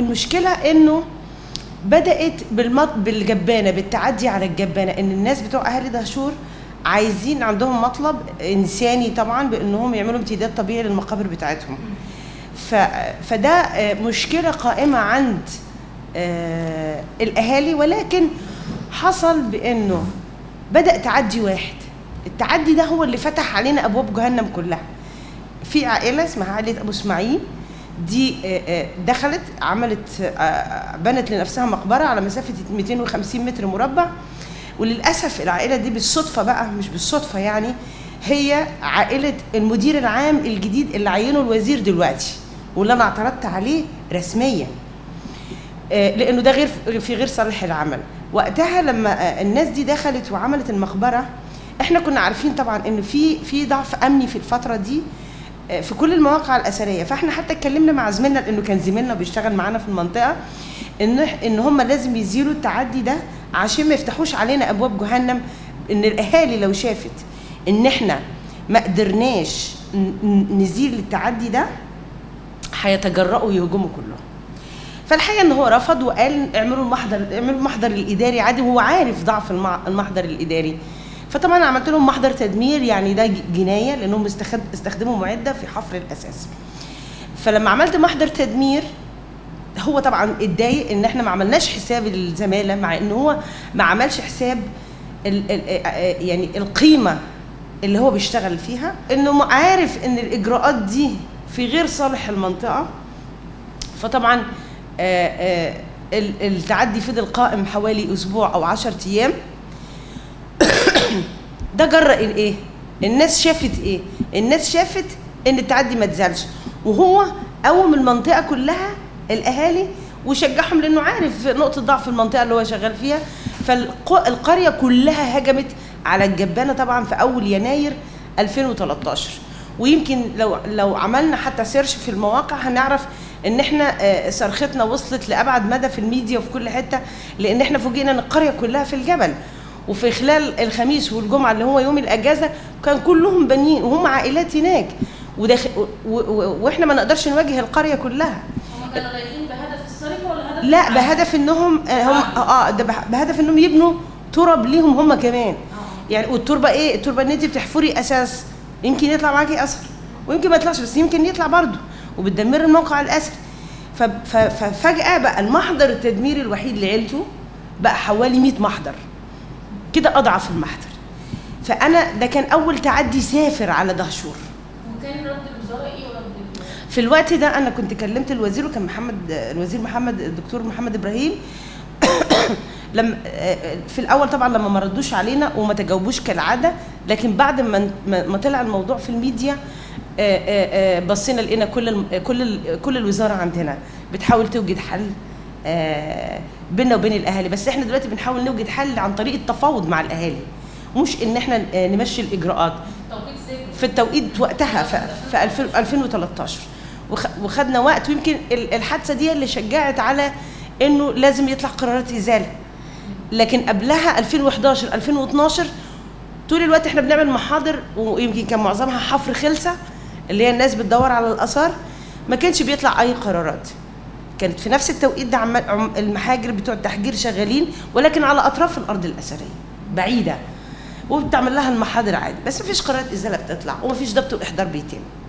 المشكله انه بدات بالمط... بالجبانه بالتعدي على الجبانه ان الناس بتوع اهالي دهشور عايزين عندهم مطلب انساني طبعا بانهم يعملوا امتداد طبيعي للمقابر بتاعتهم ف... فده آه، مشكله قائمه عند آه، الاهالي ولكن حصل بانه بدا تعدي واحد التعدي ده هو اللي فتح علينا ابواب جهنم كلها في عائله اسمها عائله ابو اسماعيل دي آه، آه، دخلت عملت آه، بنت لنفسها مقبره على مسافه 250 متر مربع وللاسف العائله دي بالصدفه بقى مش بالصدفه يعني هي عائله المدير العام الجديد اللي عينه الوزير دلوقتي واللي انا اعترضت عليه رسميا آه، لانه ده غير في غير صالح العمل وقتها لما آه، الناس دي دخلت وعملت المقبره احنا كنا عارفين طبعا ان في في ضعف امني في الفتره دي آه، في كل المواقع الاثريه فاحنا حتى اتكلمنا مع زميلنا لانه كان زميلنا بيشتغل معانا في المنطقه ان ان هم لازم يزيلوا التعدي ده عشان ما يفتحوش علينا ابواب جهنم ان الاهالي لو شافت ان احنا ما قدرناش ن- ن- نزيل التعدي ده هيتجرأوا يهجموا كلهم فالحقيقه ان هو رفض وقال اعملوا المحضر اعملوا المحضر الاداري عادي وهو عارف ضعف المع- المحضر الاداري فطبعا عملت لهم محضر تدمير يعني ده ج- جنايه لانهم استخد- استخدموا معده في حفر الاساس فلما عملت محضر تدمير هو طبعا اتضايق ان احنا ما عملناش حساب الزماله مع ان هو ما عملش حساب ال ال يعني القيمه اللي هو بيشتغل فيها انه عارف ان الاجراءات دي في غير صالح المنطقه فطبعا آه، آه، ال- التعدي فضل قائم حوالي اسبوع او عشرة ايام ده جرأ الايه الناس شافت ايه الناس شافت ان التعدي ما اتزالش وهو قوم المنطقه كلها الاهالي وشجعهم لانه عارف نقطه ضعف المنطقه اللي هو شغال فيها فالقريه كلها هجمت على الجبانه طبعا في اول يناير 2013 ويمكن لو لو عملنا حتى سيرش في المواقع هنعرف ان احنا آه، صرختنا وصلت لابعد مدى في الميديا وفي كل حته لان احنا فوجئنا ان القريه كلها في الجبل وفي خلال الخميس والجمعه اللي هو يوم الاجازه كان كلهم بنيين وهم عائلات هناك وداخل و- و- واحنا ما نقدرش نواجه القريه كلها هم كانوا رايحين بهدف السرقه ولا هدف لا العمل؟ بهدف انهم آه، هم اه ده بح- بهدف انهم يبنوا تراب ليهم هم كمان آه. يعني والتربه ايه التربه ان انت بتحفري اساس يمكن يطلع معاكي اثر ويمكن ما يطلعش بس يمكن يطلع برضه وبتدمري الموقع الاثري ف- ف- ففجاه بقى المحضر التدميري الوحيد لعيلته بقى حوالي 100 محضر كده اضعف المحضر فانا ده كان اول تعدي سافر على دهشور وكان رد الوزاره ايه ورد ال- في الوقت ده انا كنت كلمت الوزير وكان محمد الوزير محمد الدكتور محمد ابراهيم لما في الاول طبعا لما ما ردوش علينا وما تجاوبوش كالعاده لكن بعد ما ما ما طلع الموضوع في الميديا آه، آه، آه، بصينا لقينا كل الم- كل ال- كل الوزاره عندنا بتحاول توجد حل آه، بيننا وبين الاهالي بس احنا دلوقتي بنحاول نوجد حل عن طريق التفاوض مع الاهالي مش ان احنا آه، نمشي الاجراءات توقيت ازاي في التوقيت وقتها في, في 2000 2013 وخ- وخدنا وقت ويمكن ال- الحادثه دي اللي شجعت على انه لازم يطلع قرارات ازاله لكن قبلها 2011 2012 طول الوقت احنا بنعمل محاضر ويمكن كان معظمها حفر خلسه اللي هي الناس بتدور على الاثار ما كانش بيطلع اي قرارات كانت في نفس التوقيت ده عمال عم- المحاجر بتوع التحجير شغالين ولكن على اطراف الارض الاثريه بعيده وبتعمل لها المحاضر عادي بس مفيش قرارات ازاله بتطلع ومفيش ضبط واحضار بيتم